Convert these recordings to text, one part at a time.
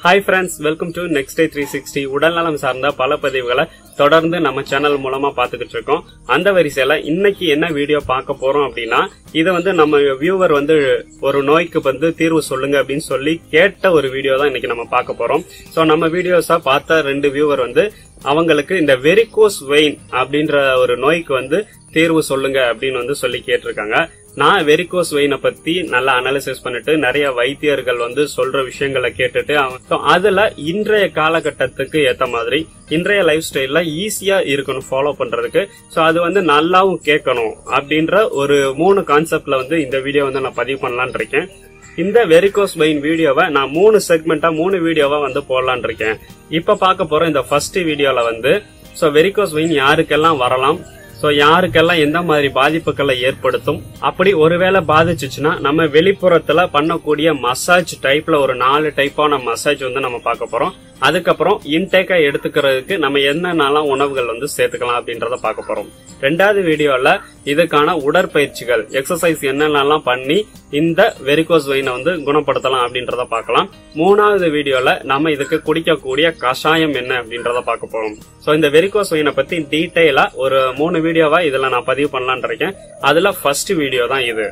hi friends welcome to next day three sixty உடல்நலம் சார்ந்த பல பதிவுகளை தொடர்ந்து நம்ம சேனல் மூலமா பாத்துக்கிட்டு இருக்கோம் அந்த வரிசையில இன்னைக்கு என்ன வீடியோ பார்க்க போறோம் அப்படின்னா இதை வந்து நம்ம வியூவர் வந்து ஒரு நோய்க்கு வந்து தீர்வு சொல்லுங்க அப்படின்னு சொல்லி கேட்ட ஒரு வீடியோ தான் இன்னைக்கு நம்ம பார்க்க போறோம் சோ நம்ம வீடியோஸா பார்த்த ரெண்டு வியூவர் வந்து அவங்களுக்கு இந்த வெரிகோஸ் வெயின் அப்படின்ற ஒரு நோய்க்கு வந்து தீர்வு சொல்லுங்க அப்படின்னு வந்து சொல்லி கேட்டிருக்காங்க நான் வெரிகோஸ் வெயினை பத்தி நல்லா அனாலிசிஸ் பண்ணிட்டு நிறைய வைத்தியர்கள் வந்து சொல்ற விஷயங்களை கேட்டுட்டு அவன் so அதுல இன்றைய காலகட்டத்துக்கு ஏத்த மாதிரி இன்றைய லைஃப் ஸ்டைல்ல ஈஸியா இருக்கணும் ஃபாலோ பண்றதுக்கு சோ அது வந்து நல்லாவும் கேட்கணும் அப்படின்ற ஒரு மூணு கான்செப்ட்ல வந்து இந்த வீடியோ வந்து நான் பதிவு பண்ணலாம்னு இருக்கேன் இந்த வெரிகோஸ் வெயின் வீடியோவை நான் மூணு செக்மெண்டா மூணு வீடியோவா வந்து போடலான் இருக்கேன் இப்ப பார்க்க போற இந்த ஃபர்ஸ்ட் வீடியோல வந்து சோ வெரிகோஸ் வெயின் யாருக்கெல்லாம் வரலாம் சோ யாருக்கெல்லாம் எந்த மாதிரி பாதிப்புகளை ஏற்படுத்தும் அப்படி ஒருவேளை பாதிச்சுச்சுன்னா நம்ம வெளிப்புறத்துல பண்ணக்கூடிய மசாஜ் டைப்ல ஒரு நாலு டைப்பான மசாஜ் வந்து நம்ம பார்க்க போறோம் அதுக்கப்புறம் இன்டேக்கா எடுத்துக்கிறதுக்கு நம்ம என்னென்னலாம் உணவுகள் வந்து சேர்த்துக்கலாம் அப்படின்றத பார்க்க போறோம் ரெண்டாவது வீடியோல இதுக்கான உடற்பயிற்சிகள் எக்ஸசைஸ் என்னென்னலாம் பண்ணி இந்த வெரிகோஸ் வெயினை வந்து குணப்படுத்தலாம் அப்படின்றத பார்க்கலாம் மூணாவது வீடியோல நம்ம இதுக்கு குடிக்கக்கூடிய கஷாயம் என்ன அப்படின்றத பார்க்க போறோம் சோ இந்த வெரிகோஸ் வெயினை பத்தி டீடைலா ஒரு மூணு வீடியோவா இதுல நான் பதிவு பண்ணலாம்னு இருக்கேன் அதுல ஃபர்ஸ்ட் வீடியோ தான் இது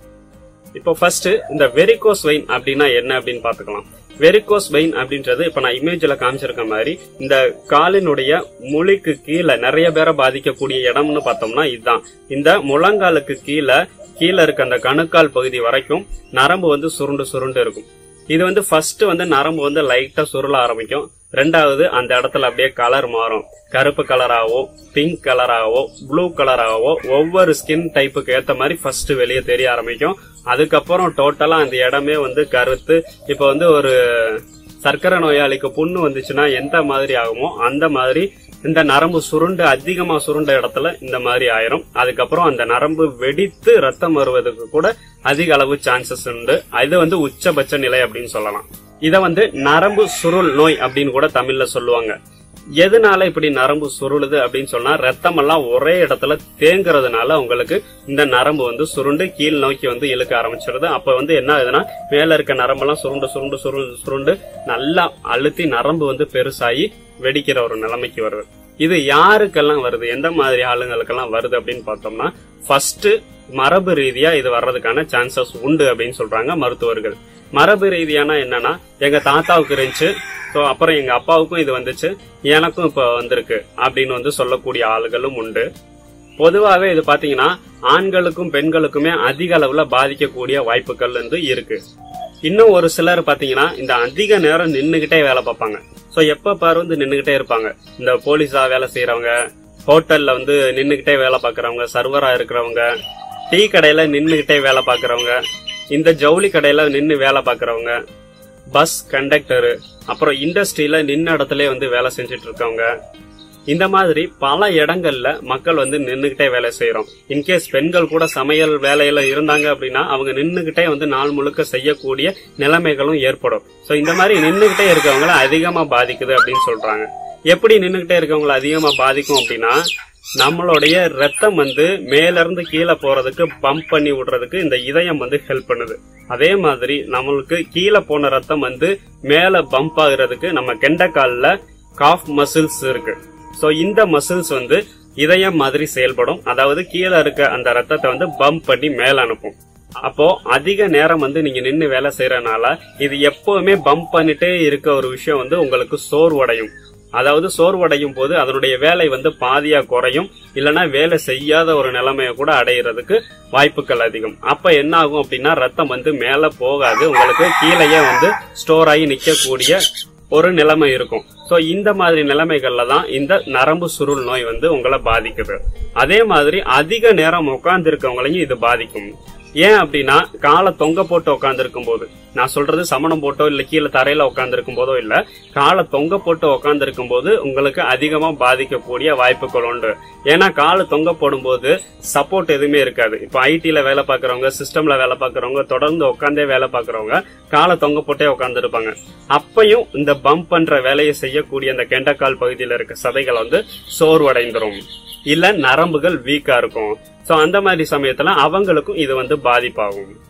இப்போ ஃபர்ஸ்ட் இந்த வெரிகோஸ் வெயின் அப்படின்னா என்ன அப்படின்னு பாத்துக்கலாம் வெரிகோஸ் வெயின் அப்படின்றது இப்ப நான் இமேஜ்ல காமிச்சிருக்க மாதிரி இந்த காலினுடைய முழிக்கு கீழே நிறைய பேரை பாதிக்கக்கூடிய இடம்னு பார்த்தோம்னா இதுதான் இந்த முழங்காலுக்கு கீழே கீழே இருக்க அந்த கணுக்கால் பகுதி வரைக்கும் நரம்பு வந்து சுருண்டு சுருண்டு இருக்கும் இது வந்து ஃபர்ஸ்ட் வந்து நரம்பு வந்து லைட்டா சுருள ஆரம்பிக்கும் ரெண்டாவது அந்த இடத்துல அப்படியே கலர் மாறும் கருப்பு கலராகவோ பிங்க் கலராகவோ ப்ளூ கலராகவோ ஒவ்வொரு ஸ்கின் டைப்புக்கு ஏத்த மாதிரி ஃபர்ஸ்ட் வெளியே தெரிய ஆரம்பிக்கும் அதுக்கப்புறம் டோட்டலா அந்த இடமே வந்து கருத்து இப்ப வந்து ஒரு சர்க்கரை நோயாளிக்கு புண்ணு வந்துச்சுன்னா எந்த மாதிரி ஆகுமோ அந்த மாதிரி இந்த நரம்பு சுருண்டு அதிகமா சுருண்ட இடத்துல இந்த மாதிரி ஆயிரும் அதுக்கப்புறம் அந்த நரம்பு வெடித்து ரத்தம் வருவதற்கு கூட அதிக அளவு சான்சஸ் உண்டு இது வந்து உச்சபட்ச நிலை அப்படின்னு சொல்லலாம் இத வந்து நரம்பு சுருள் நோய் அப்படின்னு கூட தமிழ்ல சொல்லுவாங்க எதனால இப்படி நரம்பு சுருளுது அப்படின்னு சொன்னா ரத்தம் எல்லாம் ஒரே இடத்துல தேங்குறதுனால உங்களுக்கு இந்த நரம்பு வந்து சுருண்டு கீழ் நோக்கி வந்து இழுக்க ஆரம்பிச்சிருது அப்ப வந்து என்ன ஆகுதுன்னா மேல இருக்க நரம்பெல்லாம் சுருண்டு சுருண்டு சுருண்டு சுருண்டு நல்லா அழுத்தி நரம்பு வந்து பெருசாகி வெடிக்கிற ஒரு நிலைமைக்கு வருது இது யாருக்கெல்லாம் வருது எந்த மாதிரி ஆளுங்களுக்கெல்லாம் வருது அப்படின்னு பார்த்தோம்னா ஃபர்ஸ்ட் மரபு ரீதியா இது வர்றதுக்கான சான்சஸ் உண்டு அப்படின்னு சொல்றாங்க மருத்துவர்கள் மரபு ரீதியானா என்னன்னா எங்க தாத்தாவுக்கு இருந்துச்சு ஸோ அப்புறம் எங்க அப்பாவுக்கும் இது வந்துச்சு எனக்கும் இப்ப வந்திருக்கு அப்படின்னு வந்து சொல்லக்கூடிய ஆளுகளும் உண்டு பொதுவாகவே இது பாத்தீங்கன்னா ஆண்களுக்கும் பெண்களுக்குமே அதிக அளவுல பாதிக்கக்கூடிய வாய்ப்புகள் வந்து இருக்கு இன்னும் ஒரு சிலர் பாத்தீங்கன்னா இந்த அதிக நேரம் நின்னுகிட்டே வேலை பார்ப்பாங்க சோ எப்ப பாரு வந்து நின்னுகிட்டே இருப்பாங்க இந்த போலீஸா வேலை செய்யறவங்க ஹோட்டல்ல வந்து நின்னுகிட்டே வேலை பார்க்கறவங்க சர்வரா இருக்கிறவங்க டீ கடையில நின்னுகிட்டே வேலை பார்க்கறவங்க இந்த ஜவுளி கடையில நின்னு வேலை பார்க்கறவங்க பஸ் கண்டக்டர் அப்புறம் இண்டஸ்ட்ரியில நின்ன இடத்துல வந்து வேலை செஞ்சுட்டு இருக்கவங்க இந்த மாதிரி பல இடங்கள்ல மக்கள் வந்து நின்னுகிட்டே வேலை செய்யறோம் இன்கேஸ் பெண்கள் கூட சமையல் வேலையில இருந்தாங்க அப்படின்னா அவங்க நின்னுகிட்டே வந்து நாள் முழுக்க செய்யக்கூடிய நிலைமைகளும் ஏற்படும் சோ இந்த மாதிரி நின்னுகிட்டே இருக்கவங்கள அதிகமா பாதிக்குது அப்படின்னு சொல்றாங்க எப்படி நின்னுகிட்டே இருக்கவங்கள அதிகமா பாதிக்கும் அப்படின்னா நம்மளுடைய ரத்தம் வந்து மேல இருந்து கீழே போறதுக்கு பம்ப் பண்ணி விடுறதுக்கு இந்த இதயம் வந்து ஹெல்ப் பண்ணுது அதே மாதிரி நம்மளுக்கு கீழே போன ரத்தம் வந்து மேல பம்ப் ஆகுறதுக்கு நம்ம கெண்டக்கால்ல காஃப் மசில்ஸ் இருக்கு சோ இந்த மசில்ஸ் வந்து இதயம் மாதிரி செயல்படும் அதாவது கீழே இருக்க அந்த ரத்தத்தை வந்து பம்ப் பண்ணி மேல அனுப்பும் அப்போ அதிக நேரம் வந்து நீங்க நின்னு வேலை செய்யறதுனால இது எப்பவுமே பம்ப் பண்ணிட்டே இருக்க ஒரு விஷயம் வந்து உங்களுக்கு சோர்வடையும் அதாவது சோர்வடையும் போது அதனுடைய வேலை வந்து பாதியா குறையும் இல்லைன்னா வேலை செய்யாத ஒரு நிலைமைய கூட அடையிறதுக்கு வாய்ப்புகள் அதிகம் அப்ப என்ன ஆகும் அப்படின்னா ரத்தம் வந்து மேல போகாது உங்களுக்கு கீழேயே வந்து ஸ்டோர் ஆகி நிக்கக்கூடிய ஒரு நிலைமை இருக்கும் சோ இந்த மாதிரி நிலைமைகள்ல தான் இந்த நரம்பு சுருள் நோய் வந்து உங்களை பாதிக்குது அதே மாதிரி அதிக நேரம் உட்கார்ந்து இருக்கவங்களையும் இது பாதிக்கும் ஏன் அப்படின்னா காலை தொங்க போட்டு உட்காந்துருக்கும் போது நான் சொல்றது சமணம் போட்டோ இல்ல கீழே தரையில உட்காந்துருக்கும் போதோ இல்ல காலை தொங்க போட்டு உட்காந்துருக்கும் போது உங்களுக்கு அதிகமா பாதிக்கக்கூடிய வாய்ப்புகள் உண்டு ஏன்னா காலை தொங்க போடும்போது சப்போர்ட் எதுவுமே இருக்காது இப்ப ஐடில வேலை பார்க்கறவங்க சிஸ்டம்ல வேலை பார்க்கறவங்க தொடர்ந்து உட்காந்தே வேலை பார்க்கறவங்க காலை தொங்க போட்டே உட்காந்துருப்பாங்க அப்பையும் இந்த பம்ப் பண்ற வேலையை செய்யக்கூடிய அந்த கெண்டக்கால் பகுதியில இருக்க சதைகள் வந்து சோர்வடைந்துரும் இல்ல நரம்புகள் வீக்கா இருக்கும் சோ அந்த மாதிரி சமயத்துல அவங்களுக்கும் இது வந்து பாதிப்பாகும்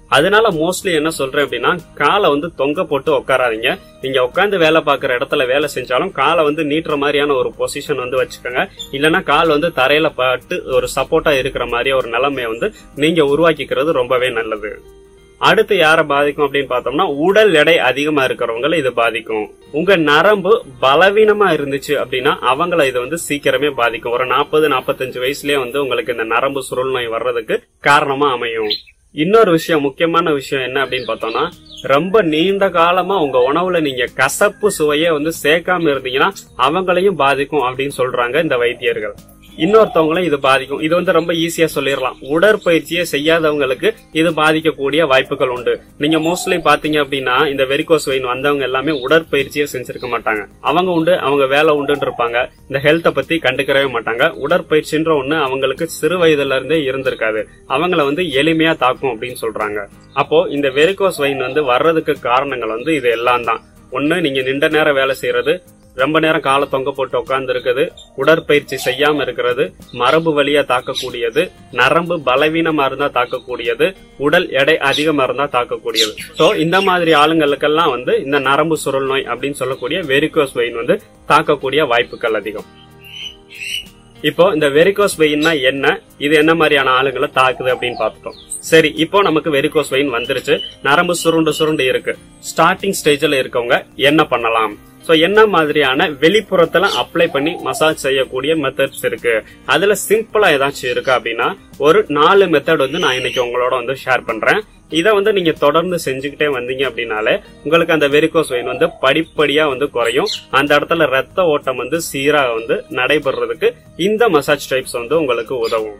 அதனால மோஸ்ட்லி என்ன சொல்றேன் அப்படின்னா காலை வந்து தொங்க போட்டு உட்காராதீங்க நீங்க உட்காந்து வேலை பார்க்குற இடத்துல வேலை செஞ்சாலும் காலை வந்து நீட்டுற மாதிரியான ஒரு பொசிஷன் வந்து வச்சுக்கோங்க இல்லைன்னா கால் வந்து தரையில பட்டு ஒரு சப்போர்ட்டா இருக்கிற மாதிரி ஒரு நிலைமையை வந்து நீங்க உருவாக்கிக்கிறது ரொம்பவே நல்லது அடுத்து யாரை பாதிக்கும் அப்படின்னு பார்த்தோம்னா உடல் எடை அதிகமா இருக்கிறவங்களை இது பாதிக்கும் உங்க நரம்பு பலவீனமா இருந்துச்சு அப்படின்னா அவங்கள இது வந்து சீக்கிரமே பாதிக்கும் ஒரு நாற்பது நாற்பத்தஞ்சு வயசுலயே வந்து உங்களுக்கு இந்த நரம்பு சுருள் நோய் வர்றதுக்கு காரணமா அமையும் இன்னொரு விஷயம் முக்கியமான விஷயம் என்ன அப்படின்னு பார்த்தோம்னா ரொம்ப நீண்ட காலமா உங்க உணவுல நீங்க கசப்பு சுவையை வந்து சேர்க்காம இருந்தீங்கன்னா அவங்களையும் பாதிக்கும் அப்படின்னு சொல்றாங்க இந்த வைத்தியர்கள் இன்னொருத்தவங்களும் இது பாதிக்கும் இது வந்து ரொம்ப ஈஸியா சொல்லிடலாம் உடற்பயிற்சியை செய்யாதவங்களுக்கு இது பாதிக்கக்கூடிய வாய்ப்புகள் உண்டு நீங்க மோஸ்ட்லி பாத்தீங்க அப்படின்னா இந்த வெரிகோஸ் வெயின் வந்தவங்க எல்லாமே உடற்பயிற்சியை செஞ்சிருக்க மாட்டாங்க அவங்க உண்டு அவங்க வேலை உண்டுன்னு இருப்பாங்க இந்த ஹெல்த்தை பத்தி கண்டுக்கிறவே மாட்டாங்க உடற்பயிற்சின்ற ஒண்ணு அவங்களுக்கு சிறு வயதுல இருந்தே இருந்திருக்காது அவங்கள வந்து எளிமையா தாக்கும் அப்படின்னு சொல்றாங்க அப்போ இந்த வெரிகோஸ் வெயின் வந்து வர்றதுக்கு காரணங்கள் வந்து இது எல்லாம் தான் ஒண்ணு நீங்க நீண்ட நேரம் வேலை செய்யறது ரொம்ப நேரம் காலை தொங்க போட்டு உட்கார்ந்து இருக்குது உடற்பயிற்சி செய்யாம இருக்கிறது மரபு வழியா தாக்கக்கூடியது நரம்பு பலவீனமா இருந்தா தாக்கக்கூடியது உடல் எடை அதிகமா இருந்தா தாக்கக்கூடியது சோ இந்த மாதிரி ஆளுங்களுக்கெல்லாம் வந்து இந்த நரம்பு சுருள் நோய் அப்படின்னு சொல்லக்கூடிய வெரிகோஸ் வெயின் வந்து தாக்கக்கூடிய வாய்ப்புகள் அதிகம் இப்போ இந்த வெரிகோஸ் வெயின்னா என்ன இது என்ன மாதிரியான ஆளுங்களை தாக்குது அப்படின்னு பார்த்துட்டோம் சரி இப்போ நமக்கு வெரிகோஸ் வெயின் வந்துருச்சு நரம்பு சுருண்டு சுருண்டு இருக்கு ஸ்டார்டிங் ஸ்டேஜ்ல இருக்கவங்க என்ன பண்ணலாம் சோ என்ன மாதிரியான வெளிப்புறத்துல அப்ளை பண்ணி மசாஜ் செய்யக்கூடிய மெத்தட்ஸ் இருக்கு அதுல சிம்பிளா ஏதாச்சும் இருக்கு அப்படின்னா ஒரு நாலு மெத்தட் வந்து நான் இன்னைக்கு உங்களோட வந்து ஷேர் பண்றேன் இதை வந்து நீங்க தொடர்ந்து செஞ்சுக்கிட்டே வந்தீங்க அப்படின்னாலே உங்களுக்கு அந்த வெரிகோஸ் வெயின் வந்து படிப்படியா வந்து குறையும் அந்த இடத்துல ரத்த ஓட்டம் வந்து சீரா வந்து நடைபெறதுக்கு இந்த மசாஜ் டைப்ஸ் வந்து உங்களுக்கு உதவும்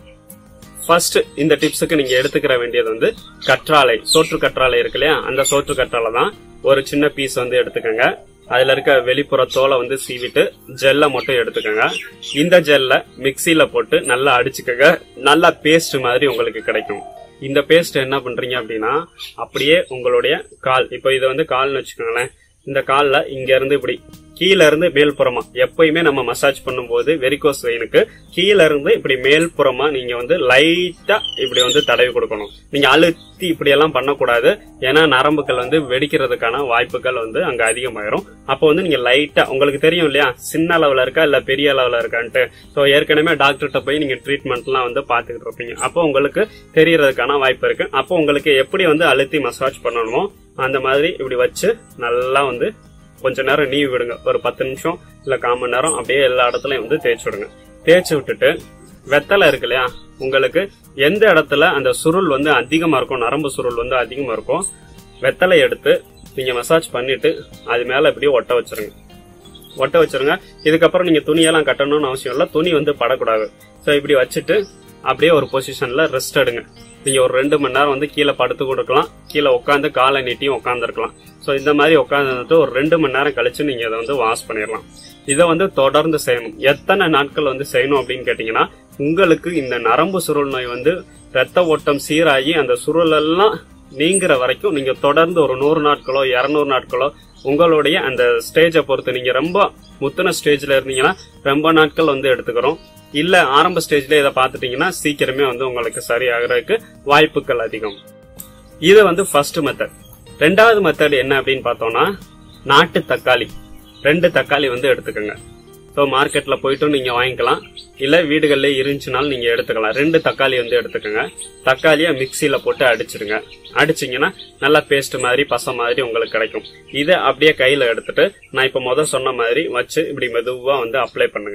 ஃபர்ஸ்ட் இந்த டிப்ஸுக்கு நீங்க எடுத்துக்கிற வேண்டியது வந்து கற்றாழை சோற்று கற்றாழை இருக்கு இல்லையா அந்த சோற்று கற்றாழை தான் ஒரு சின்ன பீஸ் வந்து எடுத்துக்கோங்க அதுல இருக்க வெளிப்புற தோலை வந்து சீவிட்டு ஜெல்லை மட்டும் எடுத்துக்கோங்க இந்த ஜெல்ல மிக்சியில போட்டு நல்லா அடிச்சுக்கோங்க நல்லா பேஸ்ட் மாதிரி உங்களுக்கு கிடைக்கும் இந்த பேஸ்ட் என்ன பண்றீங்க அப்படின்னா அப்படியே உங்களுடைய கால் இப்போ இதை வந்து கால்னு வச்சுக்கோங்களேன் இந்த கால்ல இங்க இருந்து இப்படி கீழ இருந்து மேல்புறமா எப்பயுமே நம்ம மசாஜ் பண்ணும்போது வெரிகோஸ் வெயினுக்கு கீழ இருந்து இப்படி மேல்புறமா நீங்க வந்து லைட்டா இப்படி வந்து தடவி கொடுக்கணும் நீங்க அழுத்தி இப்படி எல்லாம் பண்ணக்கூடாது ஏன்னா நரம்புகள் வந்து வெடிக்கிறதுக்கான வாய்ப்புகள் வந்து அங்க அதிகமாயிரும் அப்போ வந்து நீங்க லைட்டா உங்களுக்கு தெரியும் இல்லையா சின்ன அளவுல இருக்கா இல்ல பெரிய அளவுல இருக்கான்ட்டு ஸோ ஏற்கனவே டாக்டர்கிட்ட போய் நீங்க ட்ரீட்மெண்ட்லாம் வந்து பாத்துக்கிட்டு இருப்பீங்க அப்போ உங்களுக்கு தெரியறதுக்கான வாய்ப்பு இருக்கு அப்போ உங்களுக்கு எப்படி வந்து அழுத்தி மசாஜ் பண்ணணுமோ அந்த மாதிரி இப்படி வச்சு நல்லா வந்து கொஞ்ச நேரம் நீவி விடுங்க ஒரு பத்து நிமிஷம் இல்ல கால் மணி நேரம் அப்படியே எல்லா இடத்துலயும் வந்து தேய்ச்சி விடுங்க தேய்ச்சி விட்டுட்டு வெத்தலை இருக்கு இல்லையா உங்களுக்கு எந்த இடத்துல அந்த சுருள் வந்து அதிகமா இருக்கும் நரம்பு சுருள் வந்து அதிகமா இருக்கும் வெத்தலை எடுத்து நீங்க மசாஜ் பண்ணிட்டு அது மேல இப்படியே ஒட்ட வச்சிருங்க ஒட்ட வச்சிருங்க இதுக்கப்புறம் நீங்க துணியெல்லாம் கட்டணும்னு அவசியம் இல்ல துணி வந்து படக்கூடாது சோ இப்படி வச்சுட்டு அப்படியே ஒரு பொசிஷன்ல ரெஸ்ட் எடுங்க நீங்க ஒரு ரெண்டு மணி நேரம் வந்து கீழே படுத்து கொடுக்கலாம் கீழே உட்காந்து காலை நீட்டியும் உட்காந்துருக்கலாம் ஸோ இந்த மாதிரி உட்காந்துட்டு ஒரு ரெண்டு மணி நேரம் கழிச்சு நீங்க இதை வந்து வாஷ் பண்ணிடலாம் இதை வந்து தொடர்ந்து செய்யணும் எத்தனை நாட்கள் வந்து செய்யணும் அப்படின்னு கேட்டீங்கன்னா உங்களுக்கு இந்த நரம்பு சுருள் நோய் வந்து ரத்த ஓட்டம் சீராகி அந்த சுருள் எல்லாம் நீங்கிற வரைக்கும் நீங்க தொடர்ந்து ஒரு நூறு நாட்களோ இருநூறு நாட்களோ உங்களுடைய அந்த ஸ்டேஜை பொறுத்து நீங்க ரொம்ப முத்தின ஸ்டேஜ்ல இருந்தீங்கன்னா ரொம்ப நாட்கள் வந்து எடுத்துக்கிறோம் இல்ல ஆரம்ப ஸ்டேஜ்ல இதை பாத்துட்டீங்கன்னா சீக்கிரமே வந்து உங்களுக்கு சரியாகிறதுக்கு வாய்ப்புகள் அதிகம் இது வந்து ஃபர்ஸ்ட் மெத்தட் ரெண்டாவது மெத்தட் என்ன அப்படின்னு பார்த்தோம்னா நாட்டு தக்காளி ரெண்டு தக்காளி வந்து எடுத்துக்கோங்க ஸோ மார்க்கெட்ல போயிட்டும் நீங்க வாங்கிக்கலாம் இல்ல வீடுகள்ல இருந்துச்சுனாலும் நீங்க எடுத்துக்கலாம் ரெண்டு தக்காளி வந்து எடுத்துக்கோங்க தக்காளியை மிக்சியில போட்டு அடிச்சிருங்க அடிச்சீங்கன்னா நல்லா பேஸ்ட் மாதிரி பசை மாதிரி உங்களுக்கு கிடைக்கும் இதை அப்படியே கையில எடுத்துட்டு நான் இப்ப முத சொன்ன மாதிரி வச்சு இப்படி மெதுவா வந்து அப்ளை பண்ணுங்க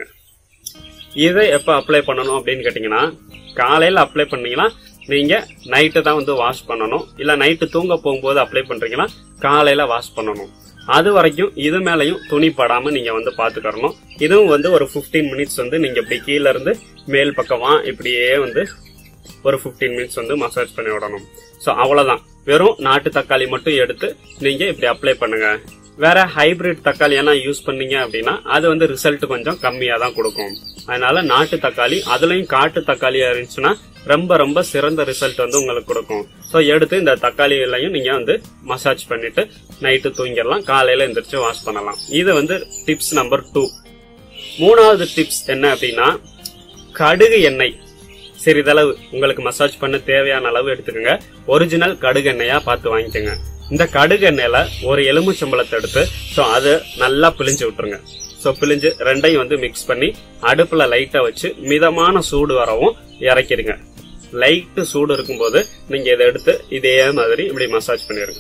இதை எப்ப அப்ளை பண்ணணும் அப்படின்னு கேட்டீங்கன்னா காலையில அப்ளை பண்ணீங்கன்னா நீங்க நைட்டு தான் வந்து வாஷ் பண்ணணும் இல்ல நைட்டு தூங்க போகும்போது அப்ளை பண்றீங்கன்னா காலையில வாஷ் பண்ணணும் அது வரைக்கும் இது மேலயும் துணி படாம நீங்க வந்து பாத்துக்கறணும் இதுவும் வந்து ஒரு 15 மினிட்ஸ் வந்து நீங்க இப்படி கீழ இருந்து மேல் பக்கமா இப்படியே வந்து ஒரு 15 மினிட்ஸ் வந்து மசாஜ் பண்ணி விடணும் சோ அவ்வளவுதான் வெறும் நாட்டு தக்காளி மட்டும் எடுத்து நீங்க இப்படி அப்ளை பண்ணுங்க வேற ஹைபிரிட் தக்காளி எல்லாம் யூஸ் பண்ணீங்க அப்படின்னா அது வந்து ரிசல்ட் கொஞ்சம் கம்மியா தான் கொடுக்கும் அதனால நாட்டு தக்காளி அதுலயும் காட்டு தக்காளியா இருந்துச்சுன்னா ரொம்ப ரொம்ப சிறந்த ரிசல்ட் வந்து உங்களுக்கு கொடுக்கும் ஸோ எடுத்து இந்த தக்காளிகளையும் நீங்க வந்து மசாஜ் பண்ணிட்டு நைட்டு தூங்கிடலாம் காலையில எந்திரிச்சு வாஷ் பண்ணலாம் இது வந்து டிப்ஸ் நம்பர் டூ மூணாவது டிப்ஸ் என்ன அப்படின்னா கடுகு எண்ணெய் சிறிதளவு உங்களுக்கு மசாஜ் பண்ண தேவையான அளவு எடுத்துக்கோங்க ஒரிஜினல் கடுகு எண்ணெயா பார்த்து வாங்கிக்கோங்க இந்த கடுகு எண்ணெயில ஒரு எலுமிச்சம்பழத்தை எடுத்து ஸோ அதை நல்லா பிழிஞ்சு விட்டுருங்க ஸோ பிழிஞ்சு ரெண்டையும் வந்து மிக்ஸ் பண்ணி அடுப்புல லைட்டா வச்சு மிதமான சூடு வரவும் இறக்கிடுங்க லைட்டு சூடு இருக்கும்போது நீங்க இதை எடுத்து இதே மாதிரி இப்படி மசாஜ் பண்ணிருங்க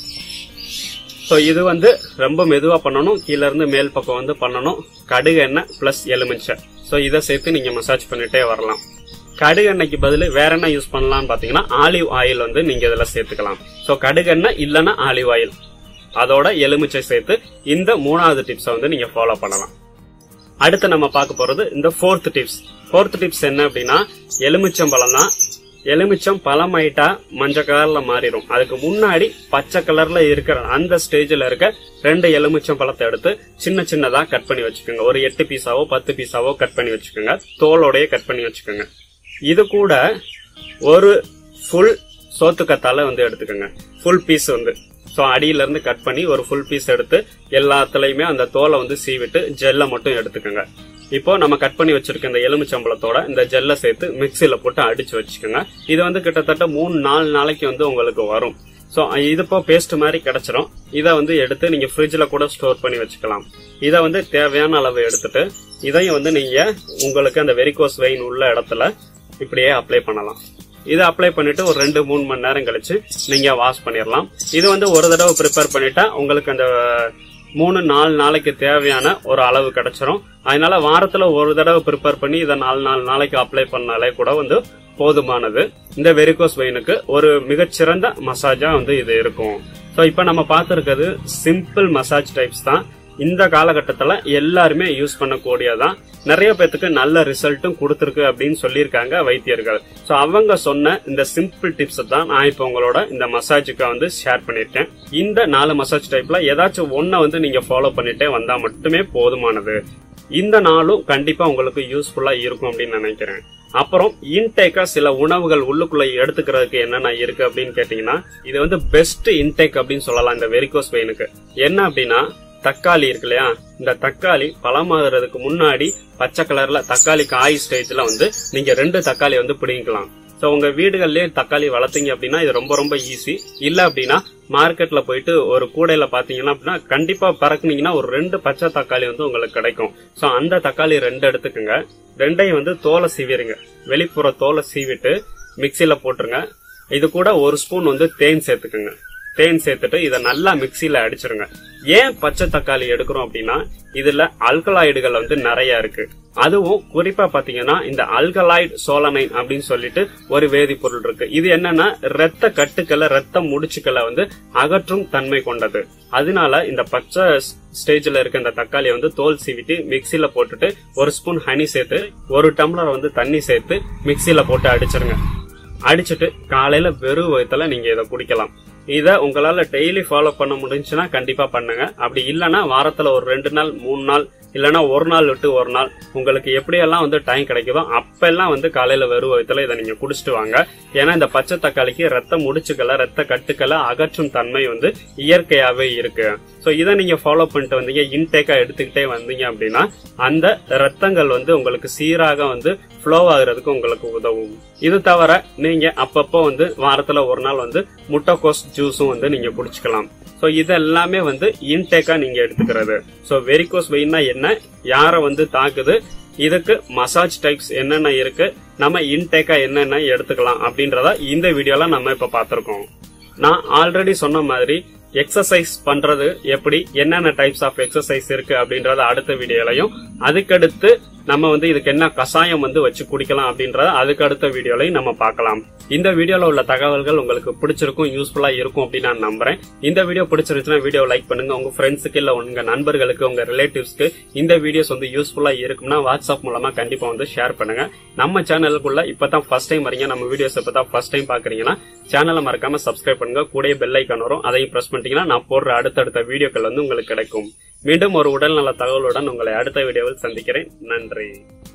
ஸோ இது வந்து ரொம்ப மெதுவா பண்ணணும் கீழ இருந்து மேல் பக்கம் வந்து பண்ணணும் கடுகு எண்ணெய் பிளஸ் எலுமிச்சை ஸோ இதை சேர்த்து நீங்க மசாஜ் பண்ணிட்டே வரலாம் கடுகு எண்ணெய்க்கு பதில் வேற என்ன யூஸ் பண்ணலாம்னு பாத்தீங்கன்னா ஆலிவ் ஆயில் வந்து நீங்க இதுல சேர்த்துக்கலாம் ஸோ கடுகு எண்ணெய் இல்லைன்னா ஆலிவ் ஆயில் அதோட எலுமிச்சை சேர்த்து இந்த மூணாவது டிப்ஸை வந்து நீங்க ஃபாலோ பண்ணலாம் அடுத்து நம்ம பார்க்க போறது இந்த ஃபோர்த் டிப்ஸ் ஃபோர்த் டிப்ஸ் என்ன அப்படின்னா எலுமிச்சம்பழம் தான் எலுமிச்சம் பழமாயிட்டா மஞ்சள் கலர்ல மாறிடும் அதுக்கு முன்னாடி பச்சை கலர்ல இருக்கிற அந்த ஸ்டேஜ்ல இருக்க ரெண்டு எலுமிச்சம் பழத்தை எடுத்து சின்ன சின்னதா கட் பண்ணி வச்சுக்கோங்க ஒரு எட்டு பீஸாவோ பத்து பீஸாவோ கட் பண்ணி வச்சுக்கோங்க தோலோடய கட் பண்ணி வச்சுக்கோங்க இது கூட ஒரு ஃபுல் சோத்துக்கத்தால வந்து எடுத்துக்கோங்க ஃபுல் பீஸ் வந்து ஸோ அடியில இருந்து கட் பண்ணி ஒரு ஃபுல் பீஸ் எடுத்து எல்லாத்துலயுமே அந்த தோலை வந்து சீவிட்டு ஜெல்லை மட்டும் எடுத்துக்கோங்க இப்போ நம்ம கட் பண்ணி வச்சிருக்க இந்த எலுமிச்சம்பழத்தோட இந்த ஜெல்லை சேர்த்து மிக்சியில போட்டு அடிச்சு வச்சுக்கோங்க இது வந்து கிட்டத்தட்ட மூணு நாலு நாளைக்கு வந்து உங்களுக்கு வரும் ஸோ இது இப்போ பேஸ்ட் மாதிரி கிடைச்சிரும் இதை வந்து எடுத்து நீங்க ஃப்ரிட்ஜ்ல கூட ஸ்டோர் பண்ணி வச்சுக்கலாம் இதை வந்து தேவையான அளவு எடுத்துட்டு இதையும் வந்து நீங்க உங்களுக்கு அந்த வெரிகோஸ் வெயின் உள்ள இடத்துல இப்படியே அப்ளை பண்ணலாம் இதை அப்ளை பண்ணிட்டு ஒரு ரெண்டு மூணு மணி நேரம் கழிச்சு நீங்க வாஷ் பண்ணிடலாம் இது வந்து ஒரு தடவை ப்ரிப்பேர் பண்ணிட்டா உங்களுக்கு அந்த மூணு நாலு நாளைக்கு தேவையான ஒரு அளவு கிடைச்சிரும் அதனால வாரத்துல ஒரு தடவை ப்ரிப்பேர் பண்ணி இதை நாலு நாலு நாளைக்கு அப்ளை பண்ணாலே கூட வந்து போதுமானது இந்த வெரிகோஸ் வெயினுக்கு ஒரு மிகச்சிறந்த மசாஜா வந்து இது இருக்கும் ஸோ இப்போ நம்ம பார்த்துருக்கிறது சிம்பிள் மசாஜ் டைப்ஸ் தான் இந்த காலகட்டத்தில் எல்லாருமே யூஸ் பண்ணக்கூடியதான் நிறைய பேத்துக்கு நல்ல ரிசல்ட்டும் கொடுத்துருக்கு அப்படின்னு சொல்லியிருக்காங்க வைத்தியர்கள் ஸோ அவங்க சொன்ன இந்த சிம்பிள் டிப்ஸ் தான் நான் இப்போ உங்களோட இந்த மசாஜுக்கு வந்து ஷேர் பண்ணியிருக்கேன் இந்த நாலு மசாஜ் டைப்ல ஏதாச்சும் ஒன்றை வந்து நீங்க ஃபாலோ பண்ணிட்டே வந்தா மட்டுமே போதுமானது இந்த நாளும் கண்டிப்பா உங்களுக்கு யூஸ்ஃபுல்லா இருக்கும் அப்படின்னு நினைக்கிறேன் அப்புறம் இன்டேக்கா சில உணவுகள் உள்ளுக்குள்ள எடுத்துக்கிறதுக்கு என்னென்ன இருக்கு அப்படின்னு கேட்டீங்கன்னா இது வந்து பெஸ்ட் இன்டேக் அப்படின்னு சொல்லலாம் இந்த வெரிகோஸ் வெயினுக்கு என்ன அப்படின்னா தக்காளி இருக்கு இல்லையா இந்த தக்காளி பழமாகிறதுக்கு முன்னாடி பச்சை கலர்ல தக்காளி காய் ஸ்டேஜ்ல வந்து நீங்க ரெண்டு தக்காளி வந்து பிடிங்கிக்கலாம் ஸோ உங்க வீடுகள்லயே தக்காளி வளர்த்தீங்க அப்படின்னா இது ரொம்ப ரொம்ப ஈஸி இல்ல அப்படின்னா மார்க்கெட்ல போயிட்டு ஒரு கூடையில பாத்தீங்கன்னா அப்படின்னா கண்டிப்பா பறக்குனீங்கன்னா ஒரு ரெண்டு பச்சை தக்காளி வந்து உங்களுக்கு கிடைக்கும் ஸோ அந்த தக்காளி ரெண்டு எடுத்துக்கோங்க ரெண்டையும் வந்து தோலை சீவிடுங்க வெளிப்புற தோலை சீவிட்டு மிக்சியில போட்டுருங்க இது கூட ஒரு ஸ்பூன் வந்து தேன் சேர்த்துக்குங்க தேன் சேர்த்துட்டு இதை நல்லா மிக்சியில அடிச்சிருங்க ஏன் பச்சை தக்காளி எடுக்கிறோம் அப்படின்னா இதுல அல்கலாய்டுகள் வந்து நிறைய இருக்கு அதுவும் குறிப்பா பாத்தீங்கன்னா இந்த அல்கலாய்டு சோலனைன் அப்படின்னு சொல்லிட்டு ஒரு வேதிப்பொருள் இருக்கு இது என்னன்னா ரத்த கட்டுக்களை ரத்த முடிச்சுக்களை வந்து அகற்றும் தன்மை கொண்டது அதனால இந்த பச்சை ஸ்டேஜ்ல இருக்க இந்த தக்காளியை வந்து தோல் சீவிட்டு மிக்சியில போட்டுட்டு ஒரு ஸ்பூன் ஹனி சேர்த்து ஒரு டம்ளர் வந்து தண்ணி சேர்த்து மிக்சியில போட்டு அடிச்சிருங்க அடிச்சுட்டு காலையில வெறும் வயிற்றுல நீங்க இதை குடிக்கலாம் இதை உங்களால டெய்லி ஃபாலோ பண்ண முடிஞ்சுன்னா கண்டிப்பா பண்ணுங்க அப்படி இல்லைன்னா வாரத்துல ஒரு ரெண்டு நாள் மூணு நாள் இல்லைன்னா ஒரு நாள் விட்டு ஒரு நாள் உங்களுக்கு எப்படியெல்லாம் வந்து டைம் கிடைக்குதோ அப்பெல்லாம் வந்து காலையில வெறும் வயிற்றுல இதை நீங்க குடிச்சிட்டு வாங்க ஏன்னா இந்த பச்சை தக்காளிக்கு ரத்த முடிச்சுக்களை ரத்த கட்டுக்களை அகற்றும் தன்மை வந்து இயற்கையாவே இருக்கு ஸோ இதை நீங்க ஃபாலோ பண்ணிட்டு வந்தீங்க இன்டேக்கா எடுத்துக்கிட்டே வந்தீங்க அப்படின்னா அந்த ரத்தங்கள் வந்து உங்களுக்கு சீராக வந்து ஃப்ளோ ஆகுறதுக்கு உங்களுக்கு உதவும் இது தவிர நீங்க அப்பப்போ வந்து வாரத்துல ஒரு நாள் வந்து முட்டைக்கோஸ் ஜூஸும் வந்து நீங்க குடிச்சுக்கலாம் ஸோ இது எல்லாமே வந்து இன்டேக்கா நீங்க எடுத்துக்கிறது ஸோ வெரிகோஸ் வெயின்னா என்ன யாரை வந்து தாக்குது இதுக்கு மசாஜ் டைப்ஸ் என்னென்ன இருக்கு நம்ம இன்டேக்கா என்னென்ன எடுத்துக்கலாம் அப்படின்றத இந்த வீடியோல நம்ம இப்ப பார்த்திருக்கோம் நான் ஆல்ரெடி சொன்ன மாதிரி எக்ஸசைஸ் பண்றது எப்படி என்னென்ன டைப்ஸ் ஆஃப் எக்ஸசைஸ் இருக்கு அப்படின்றத அடுத்த வீடியோலையும் அதுக்கடுத்து நம்ம வந்து இதுக்கு என்ன கஷாயம் வந்து வச்சு குடிக்கலாம் அப்படின்றத அதுக்கு அடுத்த வீடியோலையும் நம்ம பார்க்கலாம் இந்த வீடியோல உள்ள தகவல்கள் உங்களுக்கு பிடிச்சிருக்கும் யூஸ்ஃபுல்லா இருக்கும் அப்படின்னு நான் நம்புறேன் இந்த வீடியோ பிடிச்சிருந்துச்சுன்னா வீடியோ லைக் பண்ணுங்க உங்க ஃப்ரெண்ட்ஸுக்கு இல்ல உங்க நண்பர்களுக்கு உங்க ரிலேட்டிவ்ஸ்க்கு இந்த வீடியோஸ் வந்து யூஸ்ஃபுல்லா இருக்கும்னா வாட்ஸ்அப் மூலமா கண்டிப்பா வந்து ஷேர் பண்ணுங்க நம்ம சேனலுக்குள்ள இப்பதான் ஃபர்ஸ்ட் டைம் வரீங்க நம்ம வீடியோஸ் இப்பதான் ஃபர்ஸ்ட் டைம் பாக்குறீங்கன்னா சேனலை மறக்காம சப்ஸ்கிரைப் பண்ணுங்க கூட பெல் ஐக்கான் வரும் அதையும் பிரஸ் பண்ணிட்டீங்கன்னா நான் போடுற அடுத்தடுத்த வீடியோக்கள் வந்து உங்களுக்கு கிடைக்கும் மீண்டும் ஒரு உடல்நல தகவலுடன் உங்களை அடுத்த வீடியோவில் சந்திக்கிறேன் நன்றி